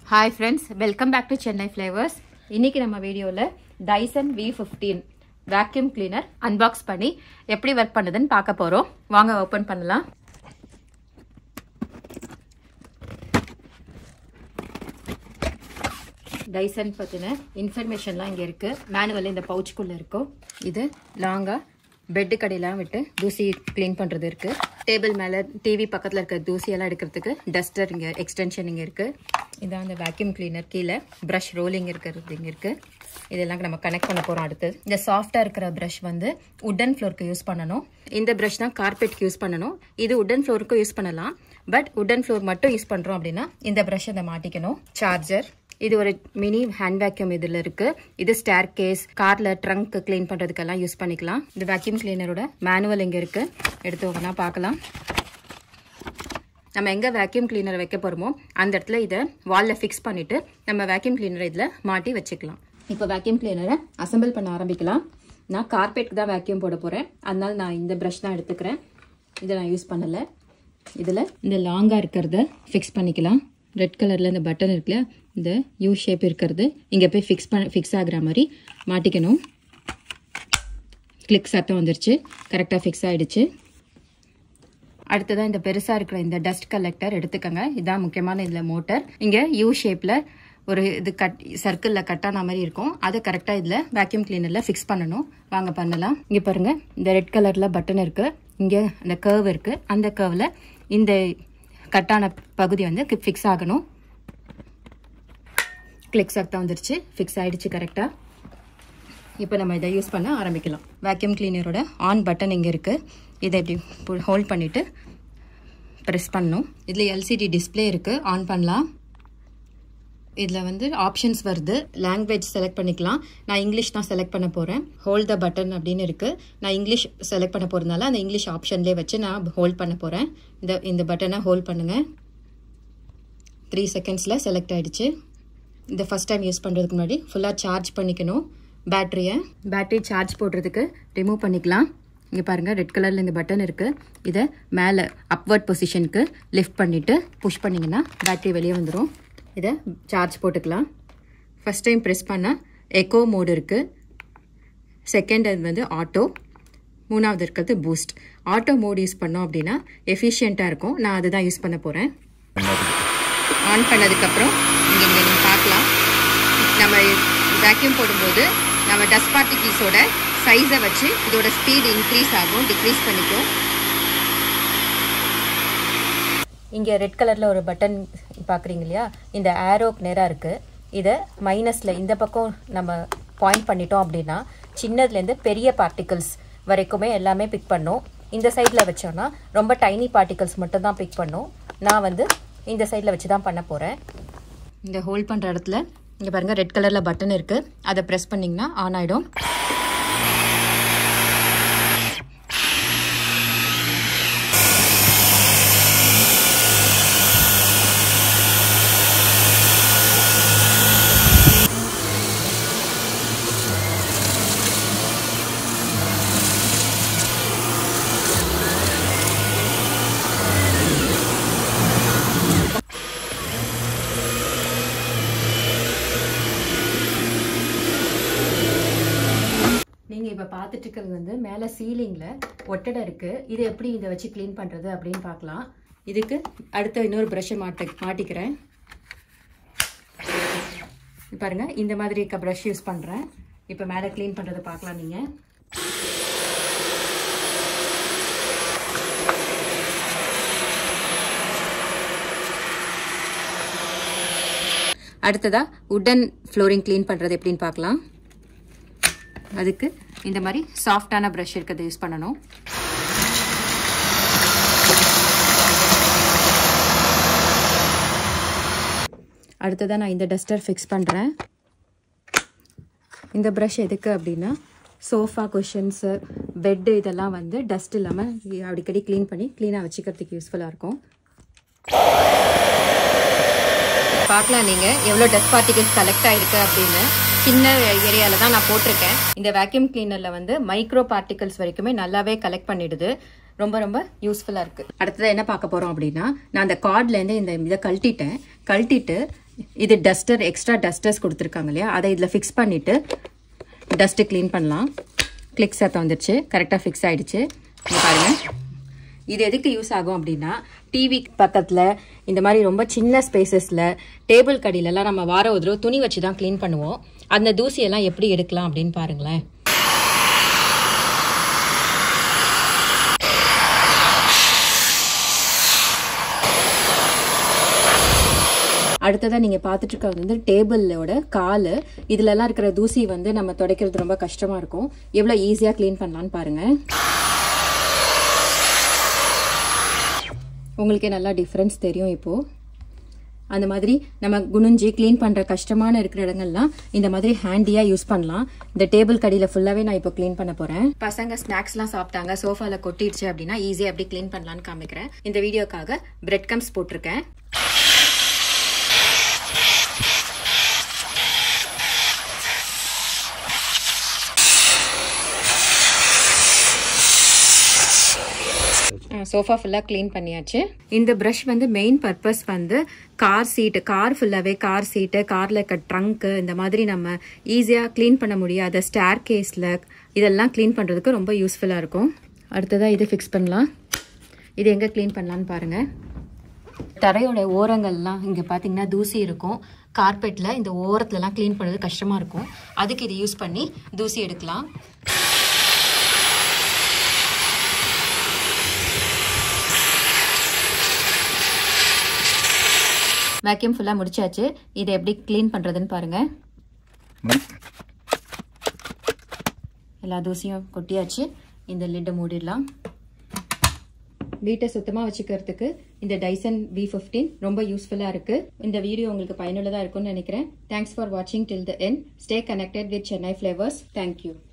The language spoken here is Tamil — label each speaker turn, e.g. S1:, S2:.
S1: hi friends welcome back to Chennai flavours இன்னைக்கு நம்ம வீடியோவில் Dyson V fifteen vacuum cleaner unbox பண்ணி எப்படி ஒர்க் பண்ணுதுன்னு பார்க்க போகிறோம் வாங்க ஓப்பன் பண்ணலாம் டைசன் பற்றின இன்ஃபர்மேஷன்லாம் இங்கே இருக்குது மேனுவல் இந்த பவுச்சுக்குள்ளே இருக்கும் இது லாங்காக பெட்டு கடையெல்லாம் விட்டு தூசி க்ளீன் பண்ணுறது இருக்குது டேபிள் மேலே டிவி பக்கத்தில் இருக்க தூசியெல்லாம் எடுக்கிறதுக்கு டஸ்டர் இங்கே எக்ஸ்டென்ஷன் இங்கே இருக்குது இதான் அந்த வேக்யூம் கிளீனர் கீழே ப்ரஷ் ரோலிங் இருக்கிறது இங்கே இருக்குது இதெல்லாம் நம்ம கனெக்ட் பண்ண போகிறோம் அடுத்து இந்த சாஃப்டாக இருக்கிற ப்ரஷ் வந்து உட்டன் ஃப்ளோருக்கு யூஸ் பண்ணணும் இந்த ப்ரஷ் தான் கார்பெட்க்கு யூஸ் பண்ணணும் இது உட்டன் ஃப்ளோருக்கும் யூஸ் பண்ணலாம் பட் உட்டன் ஃப்ளோர் மட்டும் யூஸ் பண்ணுறோம் அப்படின்னா இந்த ப்ரஷ் அதை மாட்டிக்கணும் சார்ஜர் இது ஒரு மினி ஹேண்ட் வேக்யூம் இதில் இருக்கு இது ஸ்டேர் கேஸ் கார்ல ட்ரங்க் க்ளீன் பண்ணுறதுக்கெல்லாம் யூஸ் பண்ணிக்கலாம் இந்த வேக்யூம் கிளீனரோட மேனுவல் இங்கே இருக்கு எடுத்து ஒவ்வொன்றா பார்க்கலாம் நம்ம எங்கே வேக்யூம் கிளீனர் வைக்க போகிறோமோ அந்த இடத்துல இதை வாலில் ஃபிக்ஸ் பண்ணிவிட்டு நம்ம வேக்யூம் கிளீனரை இதில் மாட்டி வச்சுக்கலாம் இப்போ வேக்யூம் கிளீனரை அசம்பிள் பண்ண ஆரம்பிக்கலாம் நான் கார்பெட்டுக்கு தான் வேக்யூம் போட போகிறேன் அதனால நான் இந்த ப்ரஷ் தான் எடுத்துக்கிறேன் இதை நான் யூஸ் பண்ணலை இதில் இந்த லாங்காக இருக்கிறத ஃபிக்ஸ் பண்ணிக்கலாம் ரெட் கலரில் இந்த பட்டன் இருக்குல்ல இந்த யூ ஷேப் இருக்கிறது இங்கே போய் ஃபிக்ஸ் பண்ண ஃபிக்ஸ் ஆகுற மாதிரி மாட்டிக்கணும் கிளிக் சத்தம் வந்துருச்சு கரெக்டாக ஃபிக்ஸ் ஆகிடுச்சு அடுத்ததாக இந்த பெருசாக இருக்கிற இந்த டஸ்ட் கலெக்டர் எடுத்துக்கோங்க இதான் முக்கியமான இதில் மோட்டர் இங்கே யூ ஷேப்பில் ஒரு இது கட் சர்க்கிளில் கட்டான மாதிரி இருக்கும் அதை கரெக்டாக இதில் வேக்யூம் கிளீனரில் ஃபிக்ஸ் பண்ணணும் வாங்க பண்ணலாம் இங்கே பாருங்கள் இந்த ரெட் கலரில் பட்டன் இருக்குது இங்கே அந்த கர்வ் இருக்குது அந்த கர்வில் இந்த கட்டான பகுதி வந்து ஃபிக்ஸ் ஆகணும் கிளிக் சத்தம் வந்துருச்சு ஃபிக்ஸ் ஆகிடுச்சு கரெக்டாக இப்போ நம்ம இதை யூஸ் பண்ண ஆரம்பிக்கலாம் வேக்யூம் கிளீனரோட ஆன் பட்டன் இங்கே இருக்குது இதை இப்படி ஹோல்ட் பண்ணிவிட்டு ப்ரெஸ் பண்ணணும் இதில் எல்சிடி டிஸ்பிளே இருக்குது ஆன் பண்ணலாம் இதில் வந்து ஆப்ஷன்ஸ் வருது லாங்குவேஜ் செலக்ட் பண்ணிக்கலாம் நான் இங்கிலீஷ் தான் செலக்ட் பண்ண போகிறேன் ஹோல்ட் த பட்டன் அப்படின்னு இருக்குது நான் இங்கிலீஷ் செலக்ட் பண்ண போகிறதுனால அந்த இங்கிலீஷ் ஆப்ஷன்லேயே வச்சு நான் ஹோல்ட் பண்ண போகிறேன் இந்த இந்த பட்டனை ஹோல்ட் பண்ணுங்கள் த்ரீ செகண்ட்ஸில் செலக்ட் ஆகிடுச்சு இந்த ஃபஸ்ட் டைம் யூஸ் பண்ணுறதுக்கு முன்னாடி ஃபுல்லாக சார்ஜ் பண்ணிக்கணும் பேட்டரியை பேட்டரி சார்ஜ் போடுறதுக்கு ரிமூவ் பண்ணிக்கலாம் இங்கே பாருங்கள் ரெட் கலரில் இந்த பட்டன் இருக்குது இதை மேலே அப்வர்ட் பொசிஷனுக்கு லிஃப்ட் பண்ணிவிட்டு புஷ் பண்ணிங்கன்னா பேட்டரி வெளியே வந்துடும் இதை சார்ஜ் போட்டுக்கலாம் ஃபஸ்ட் டைம் ப்ரெஸ் பண்ணால் எக்கோ மோடு இருக்குது செகண்ட் அது வந்து ஆட்டோ மூணாவது இருக்கிறது பூஸ்ட் ஆட்டோ மோட் யூஸ் பண்ணோம் அப்படின்னா எஃபிஷியண்ட்டாக இருக்கும் நான் அதுதான் யூஸ் பண்ண போகிறேன் ஆன் பண்ணதுக்கப்புறம் இங்கே இங்கே நீங்கள் பார்க்கலாம் நம்ம வேக்யூம் போடும்போது நம்ம டஸ்ட் பார்ட்டிகிள்ஸோட சைஸை வச்சு இதோட ஸ்பீடு இன்க்ரீஸ் ஆகும் டிக்ரீஸ் பண்ணிக்கும் இங்கே ரெட் கலரில் ஒரு பட்டன் பார்க்குறீங்க இல்லையா இந்த ஆரோக்கு நேராக இருக்குது இதை மைனஸில் இந்த பக்கம் நம்ம பாயிண்ட் பண்ணிட்டோம் அப்படின்னா சின்னதுலேருந்து பெரிய பார்ட்டிகல்ஸ் வரைக்குமே எல்லாமே பிக் பண்ணும் இந்த சைடில் வச்சோன்னா ரொம்ப டைனி பார்ட்டிகல்ஸ் மட்டும் தான் பிக் பண்ணும் நான் வந்து இந்த சைடில் வச்சு தான் பண்ண போகிறேன் இந்த ஹோல்ட் பண்ணுற இடத்துல இங்கே பாருங்கள் ரெட் கலரில் பட்டன் இருக்குது அதை ப்ரெஸ் பண்ணிங்கன்னா ஆன் ஆகிடும் நீங்கள் இப்போ பார்த்துட்டு இருக்கிறது வந்து மேலே சீலிங்கில் ஒட்டடை இருக்குது இது எப்படி இதை வச்சு க்ளீன் பண்ணுறது அப்படின்னு பார்க்கலாம் இதுக்கு அடுத்த இன்னொரு ப்ரஷ்ஷை மாட்ட மாட்டிக்கிறேன் பாருங்கள் இந்த மாதிரி இருக்க ப்ரஷ் யூஸ் பண்ணுறேன் இப்போ மேலே க்ளீன் பண்ணுறதை பார்க்கலாம் நீங்கள் அடுத்ததாக உட்டன் ஃப்ளோரிங் க்ளீன் பண்ணுறது எப்படின்னு பார்க்கலாம் அதுக்கு இந்த மாதிரி சாஃப்டான ப்ரஷ் இருக்கிறத யூஸ் பண்ணணும் அடுத்ததாக நான் இந்த டஸ்டர் ஃபிக்ஸ் பண்ணுறேன் இந்த ப்ரஷ் எதுக்கு அப்படின்னா சோஃபா குஷன்ஸு பெட்டு இதெல்லாம் வந்து டஸ்ட் இல்லாமல் அடிக்கடி க்ளீன் பண்ணி க்ளீனாக வச்சுக்கிறதுக்கு யூஸ்ஃபுல்லாக இருக்கும் பார்க்கலாம் நீங்கள் எவ்வளோ டஸ்ட் பார்ட்டிகல்ஸ் கலெக்ட் ஆகிருக்கு அப்படின்னு சின்ன ஏரியாவில் தான் நான் போட்டிருக்கேன் இந்த வேக்யூம் கிளீனரில் வந்து மைக்ரோ பார்ட்டிகல்ஸ் வரைக்குமே நல்லாவே கலெக்ட் பண்ணிடுது ரொம்ப ரொம்ப யூஸ்ஃபுல்லாக இருக்குது அடுத்தது என்ன பார்க்க போகிறோம் அப்படின்னா நான் அந்த கார்ட்லேருந்து இந்த இதை கழட்டிட்டேன் கழட்டிட்டு இது டஸ்டர் எக்ஸ்ட்ரா டஸ்டர்ஸ் கொடுத்துருக்காங்க இல்லையா அதை இதில் ஃபிக்ஸ் பண்ணிவிட்டு டஸ்ட்டு க்ளீன் பண்ணலாம் கிளிக் சத்தம் வந்துருச்சு கரெக்டாக ஃபிக்ஸ் ஆகிடுச்சு பாருங்கள் இது எதுக்கு யூஸ் ஆகும் அப்படின்னா டிவி பக்கத்தில் இந்த மாதிரி ரொம்ப சின்ன ஸ்பேசஸில் டேபிள் கடியிலலாம் நம்ம வார ஒரு தடவை துணி வச்சு தான் க்ளீன் பண்ணுவோம் அந்த தூசியெல்லாம் எப்படி எடுக்கலாம் அப்படின்னு பாருங்களேன் அடுத்ததாக நீங்கள் பார்த்துட்டு இருக்கிறது வந்து டேபிளோட கால் இதுலலாம் இருக்கிற தூசி வந்து நம்ம துடைக்கிறது ரொம்ப கஷ்டமாக இருக்கும் எவ்வளோ ஈஸியாக க்ளீன் பண்ணலான்னு பாருங்கள் உங்களுக்கே நல்லா டிஃப்ரென்ஸ் தெரியும் இப்போது அந்த மாதிரி நம்ம குனிஞ்சி க்ளீன் பண்ணுற கஷ்டமான இருக்கிற இடங்கள்லாம் இந்த மாதிரி ஹேண்டியாக யூஸ் பண்ணலாம் இந்த டேபிள் கடியில் ஃபுல்லாகவே நான் இப்போ க்ளீன் பண்ண போகிறேன் பசங்க ஸ்நாக்ஸ்லாம் சாப்பிட்டாங்க சோஃபாவில் கொட்டிடுச்சு அப்படின்னா ஈஸியாக எப்படி க்ளீன் பண்ணலான்னு காமிக்கிறேன் இந்த வீடியோக்காக பிரெட் கம்ஸ் போட்டிருக்கேன் சோஃபா ஃபுல்லாக க்ளீன் பண்ணியாச்சு இந்த ப்ரஷ் வந்து மெயின் பர்பஸ் வந்து கார் சீட்டு கார் ஃபுல்லாகவே கார் சீட்டு காரில் இருக்க ட்ரங்க்கு இந்த மாதிரி நம்ம ஈஸியாக க்ளீன் பண்ண முடியாத ஸ்டேர் கேஸில் இதெல்லாம் க்ளீன் பண்ணுறதுக்கு ரொம்ப யூஸ்ஃபுல்லாக இருக்கும் அடுத்ததாக இது ஃபிக்ஸ் பண்ணலாம் இது எங்கே க்ளீன் பண்ணலான்னு பாருங்கள் தரையோட ஓரங்கள்லாம் இங்கே பார்த்தீங்கன்னா தூசி இருக்கும் கார்பெட்டில் இந்த ஓரத்துலலாம் க்ளீன் பண்ணுறது கஷ்டமாக இருக்கும் அதுக்கு இது யூஸ் பண்ணி தூசி எடுக்கலாம் வேக்யூம் ஃபுல்லாக முடிச்சாச்சு இதை எப்படி க்ளீன் பண்ணுறதுன்னு பாருங்கள் எல்லா தூசியும் கொட்டியாச்சு இந்த லிட்டை மூடிடலாம் வீட்டை சுத்தமாக வச்சுக்கிறதுக்கு இந்த டைசன் வி ஃபிஃப்டீன் ரொம்ப யூஸ்ஃபுல்லாக இருக்குது இந்த வீடியோ உங்களுக்கு பயனுள்ளதாக இருக்கும்னு நினைக்கிறேன் தேங்க்ஸ் ஃபார் வாட்சிங் till the end stay connected with Chennai flavours thank you